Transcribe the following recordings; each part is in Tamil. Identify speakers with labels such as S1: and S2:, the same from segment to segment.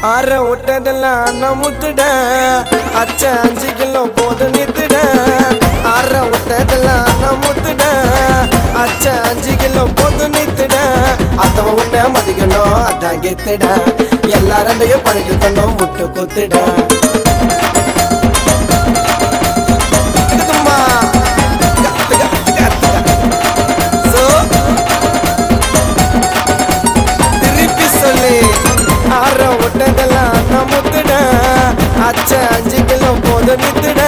S1: ஆற விட்டதெல்லாம் அண்ணன் முத்துட அச்ச அஞ்சு கிலோ போது நித்துட ஆற விட்டதெல்லாம் அண்ணன் முத்துட அச்ச அஞ்சு கிலோ போது நித்துட அத்தவ விட்ட மதிக்கணும் அதான் கெத்துட எல்லாரையும் பழகிக்கணும் முட்டு குத்துட இதுமா. கத்து, கத்து, கத்து, கத்து. So, திருப்பி சொல்லி ஆற விட்டதெல்லாம் நான் முத்துட அச்ச அஞ்சு கிலோ போது நித்துட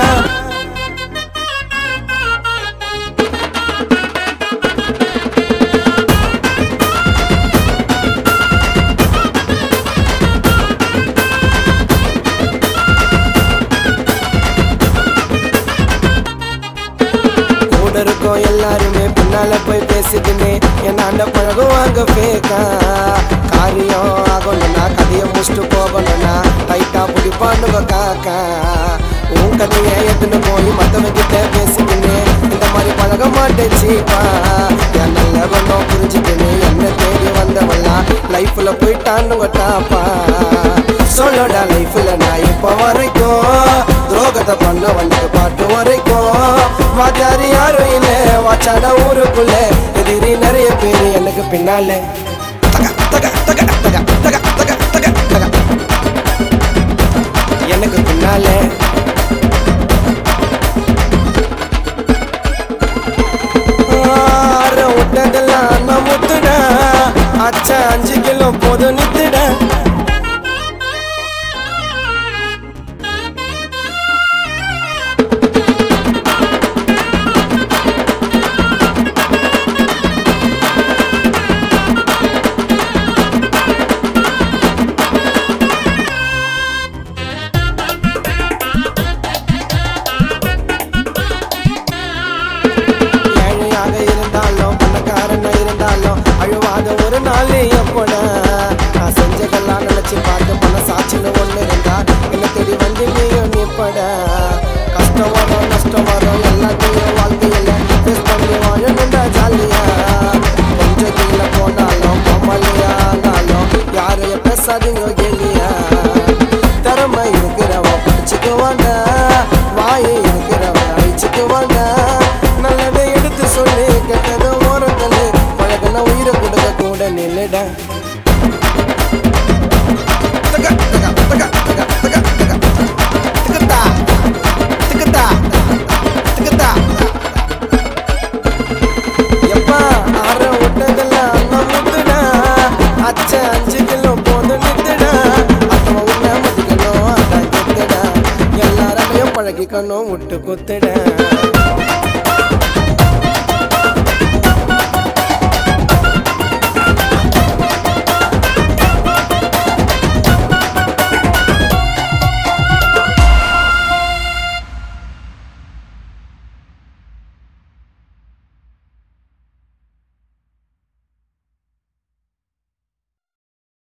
S1: கூட இருக்கோம் எல்லாருமே பின்னால போய் பேசிக்கினே என்னாண்ட பழகுவாங்க பேக்கா காரியம் ஆகணும்னா கதையை முடிச்சுட்டு போகணும்னா டைட்டா பிடிப்பானுங்க காக்கா உன் கதையை எடுத்துன்னு போய் மத்தவங்க கிட்ட பேசிக்கினே இந்த மாதிரி பழக மாட்டேன் சீப்பா என் நல்ல குணம் புரிஞ்சுக்கினே என்ன தேடி வந்தவெல்லாம் லைஃப்ல போயிட்டானுங்க டாப்பா சொல்லடா லைஃப்ல நான் இப்ப வரைக்கும் துரோகத்தை பண்ண வந்த பாட்டு வரைக்கும் வாச்சாரி யாரும் இல்ல வாச்சாட ஊருக்குள்ள எதிரி நிறைய பேரு எனக்கு பின்னால தக, தக, தக, தக, தக, தக, தக, தக. எனக்கு பின்னால ஆற விட்டதெல்லாம் நான் முத்துட அச்ச அஞ்சு கிலோ போதும் நித்துட ஏழையாக இருந்தாலும் பணக்காரனா இருந்தாலும் அழுவாத ஒரு நாள் எப்படா நான் செஞ்சதெல்லாம் நினைச்சு பார்த்து மனசாட்சின்னு ஒண்ணு இருந்தா என்ன தேடி வந்து நீயும் நிப்படா கஷ்டம் வரும் நஷ்டம் வரும் எல்லாத்தையும் வாழ்க்கையில ஃபேஸ் பண்ணி வாழணும்டா ஜாலியா கொஞ்சம் கீழே போனாலும் பொம்மலையா ஆனாலும் யாரையும் பேசாதீங்க கேலியா திறமை இருக்கிறவன் படிச்சுக்குவாங்க வாயை இருக்கிறவன் அழிச்சுக்குவாங்க நல்லதை எடுத்து சொல்லி கெட்டதை ஓரத்தில் பழகின உயிரை கொடுக்க கூட நில்லுட தக, தக, தக, தக, தக, தக. திக்குத்தா, திக்குத்தா, திக்குத்தா. எப்பா ஆற விட்டதெல்லாம் நான் முத்துடா அச்ச அஞ்சு கிலோ போது நித்துடா அத்தவ உன்னை மதிக்கணும் அதான் கெத்துடா எல்லாரையும் பழகிக்கணும் விட்டு குத்துட